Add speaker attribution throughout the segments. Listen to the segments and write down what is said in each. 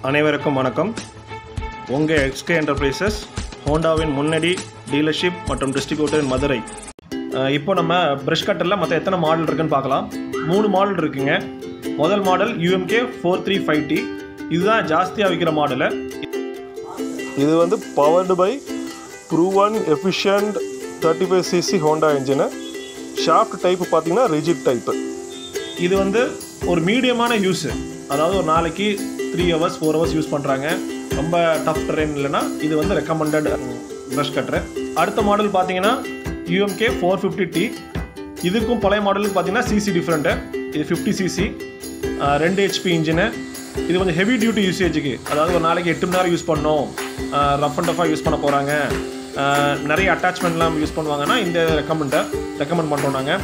Speaker 1: அனைவருக்கும் வணக்கம் உங்கள் எக்ஸ்கே என்டர்பிரைசஸ் ஹோண்டாவின் முன்னணி டீலர்ஷிப் மற்றும் டிஸ்ட்ரிபியூட்டர் மதுரை அஹ் இப்போ நம்ம ப்ரஷ் கட்டரில் மற்ற எத்தனை மாடல் இருக்குன்னு பார்க்கலாம் மூணு மாடல் இருக்குங்க முதல் model U M K four three five T இதுதான் ஜாஸ்தியாக விற்கிற மாடலு
Speaker 2: இது வந்து powered by proven efficient thirty five CC Honda engine shaft type பார்த்தீங்கன்னா ரிஜிட் டைப்பு
Speaker 1: இது வந்து ஒரு மீடியமான யூஸு அதாவது ஒரு நாளைக்கு three hours four hours use பண்ணுறாங்க ரொம்ப டஃப் ட்ரெயின் இல்லைன்னா இது வந்து ரெக்கமெண்டட் ப்ரஷ் கட்டரு அடுத்த மாடல் பார்த்தீங்கன்னா யூஎம்கே ஃபோர் ஃபிஃப்டி டி இதுக்கும் பழைய மாடலுக்கு பார்த்தீங்கன்னா சிசி டிஃப்ரெண்ட்டு இது ஃபிஃப்டி சிசி ரெண்டு ஹெச்பி இன்ஜினு இது கொஞ்சம் ஹெவி டியூட்டி யூசேஜுக்கு அதாவது ஒரு நாளைக்கு எட்டு மணி நேரம் யூஸ் பண்ணோம் ரஃப் அண்ட் டஃபாக யூஸ் பண்ண போகிறாங்க நிறைய அட்டாச்மெண்ட்லாம் யூஸ் பண்ணுவாங்கன்னா இந்த ரெக்கமெண்டை ரெக்கமெண்ட் பண்ணுறோம் நாங்கள்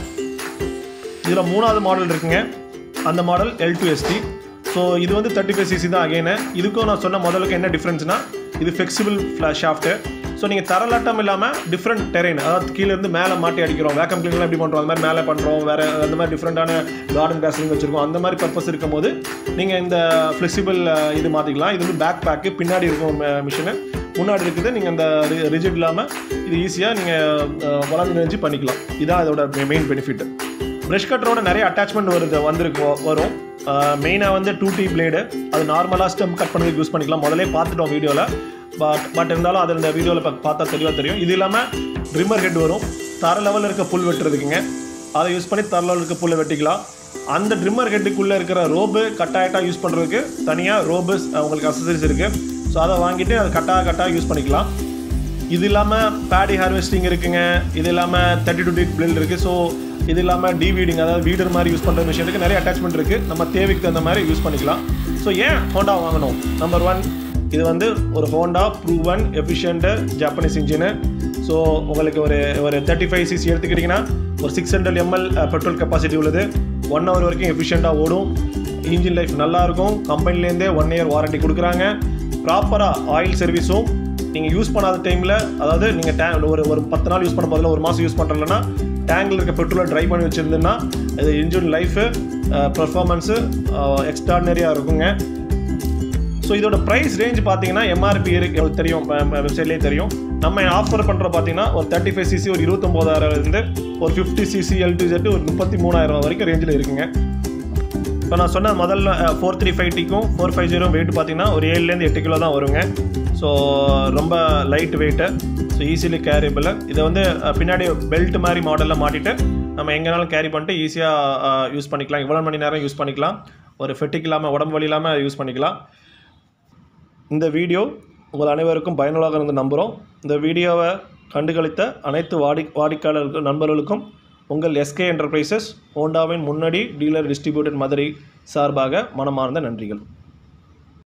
Speaker 1: இதில் மூணாவது மாடல் இருக்குங்க அந்த model L two S T so இது வந்து தேர்ட்டி ஃபைவ் சிசி தான் அகைனு இதுக்கும் நான் சொன்ன முதலுக்கு என்ன டிஃப்ரென்ஸ்னா இது ஃப்ளெக்சிபிள் ஃப்ளாஷ் ஷாஃப்ட்டு ஸோ நீங்கள் தரலாட்டம் இல்லாமல் டிஃப்ரெண்ட் டெரெயின் அதாவது கீழே இருந்து மேலே மாட்டி அடிக்கிறோம் வேக்கம் கிளீன்லாம் எப்படி பண்ணுறோம் அந்த மாதிரி மேலே பண்ணுறோம் வேறு அந்த மாதிரி டிஃப்ரெண்ட்டான கார்டன் கிராசிங் வச்சுருக்கோம் அந்த மாதிரி பர்பஸ் இருக்கும்போது நீங்கள் இந்த ஃப்ளெக்சிபிள் இது மாற்றிக்கலாம் இது வந்து பேக் பேக்கு பின்னாடி இருக்கும் மிஷினு முன்னாடி இருக்குது நீங்கள் அந்த ரிஜிட் இல்லாமல் இது ஈஸியாக நீங்கள் வளர்ந்து நினைஞ்சு பண்ணிக்கலாம் இதான் இதோட மெயின் பெனிஃபிட் ப்ரஷ் கட்டரோட நிறைய அட்டாச்மெண்ட் வருது வந்திருக்கு வரும் மெயினாக வந்து டூ டி பிளேடு அது நார்மலாக ஸ்டெம் கட் பண்ணதுக்கு யூஸ் பண்ணிக்கலாம் முதல்ல பார்த்துட்டோம் வீடியோவில் பட் பட் இருந்தாலும் அதில் இந்த வீடியோவில் பார்த்தா தெளிவாக தெரியும் இது இல்லாமல் ட்ரிம்மர் ஹெட் வரும் தர லெவலில் இருக்க புல் வெட்டுறதுக்குங்க அதை யூஸ் பண்ணி தர லெவலில் இருக்க புல்லை வெட்டிக்கலாம் அந்த ட்ரிம்மர் ஹெட்டுக்குள்ளே இருக்கிற ரோபு கட்டாயட்டாக யூஸ் பண்ணுறதுக்கு தனியாக ரோபு உங்களுக்கு அசசரிஸ் இருக்குது ஸோ அதை வாங்கிட்டு அது கட்டாக கட்டாக யூஸ் பண்ணிக்கலாம் இது இல்லாமல் பேடி ஹார்வெஸ்டிங் இருக்குங்க இது இல்லாமல் தேர்ட்டி டூ டிட் பில்ட் இருக்குது ஸோ இது இல்லாமல் டிவீடிங் அதாவது வீடர் மாதிரி யூஸ் பண்ணுற மிஷின் இருக்குது நிறைய அட்டாச்மெண்ட் இருக்குது நம்ம தேவைக்கு தகுந்த மாதிரி யூஸ் பண்ணிக்கலாம் ஸோ ஏன் ஹோண்டா வாங்கணும் நம்பர் ஒன் இது வந்து ஒரு Honda proven efficient Japanese engine so உங்களுக்கு ஒரு ஒரு தேர்ட்டி ஃபைவ் சிசி எடுத்துக்கிட்டிங்கன்னா ஒரு six hundred ML petrol capacity உள்ளது ஒன் ஹவர் வரைக்கும் எஃபிஷியண்ட்டாக ஓடும் இன்ஜின் லைஃப் நல்லாயிருக்கும் கம்பெனிலேருந்தே ஒன் இயர் வாரண்டி கொடுக்குறாங்க ப்ராப்பராக ஆயில் சர்வீஸும் நீங்கள் யூஸ் பண்ணாத டைமில் அதாவது நீங்கள் டே ஒரு ஒரு பத்து நாள் யூஸ் பண்ண போதில் ஒரு மாதம் யூஸ் பண்ணுறலன்னா டேங்கில் இருக்க பெட்ரோலை ட்ரை பண்ணி வச்சுருந்தேன்னா இது இன்ஜின் லைஃபு பர்ஃபார்மன்ஸு எக்ஸ்ட்ராடனரியாக இருக்குங்க ஸோ இதோட ப்ரைஸ் ரேஞ்ச் பார்த்தீங்கன்னா எம்ஆர்பி இருக்கு எவ்வளவு தெரியும் வெப்சைட்லேயே தெரியும் நம்ம ஆஃபர் பண்ணுற பார்த்தீங்கன்னா ஒரு தேர்ட்டி ஃபைவ் சிசி ஒரு இருபத்தொம்போதாயிரம் இருந்து ஒரு fifty CC L two jet ஒரு முப்பத்தி மூணாயிரம் வரைக்கும் ரேஞ்சில் இருக்குங்க இப்போ நான் சொன்ன முதல்ல ஃபோர் த்ரீ ஃபைவ் டிக்கும் ஃபோர் ஃபைவ் ஜீரோ வெயிட் பார்த்தீங்கன்னா ஒரு ஏழுலேருந்து எட்டு கிலோ தான் வருங்க ஸோ ரொம்ப light weight so easily carriable இதை வந்து அஹ், பின்னாடி பெல்ட் மாதிரி மாடலில் மாட்டிட்டு நம்ம எங்கேனாலும் கேரி பண்ணிட்டு ஈஸியாக யூஸ் பண்ணிக்கலாம் இவ்வளோ மணி நேரம் யூஸ் பண்ணிக்கலாம் ஒரு ஃபெட்டிக் இல்லாமல் உடம்பு வலி இல்லாமல் யூஸ் பண்ணிக்கலாம் இந்த வீடியோ உங்கள் அனைவருக்கும் பயனுள்ளதாக இருந்து நம்புகிறோம் இந்த வீடியோவை கண்டுகளித்த அனைத்து வாடி வாடிக்கையாளர்கள் நண்பர்களுக்கும் உங்கள் எஸ்கே என்டர்பிரைசஸ் ஹோண்டாவின் முன்னணி டீலர் டிஸ்ட்ரிபியூட்டர் மதுரை சார்பாக மனமார்ந்த நன்றிகள்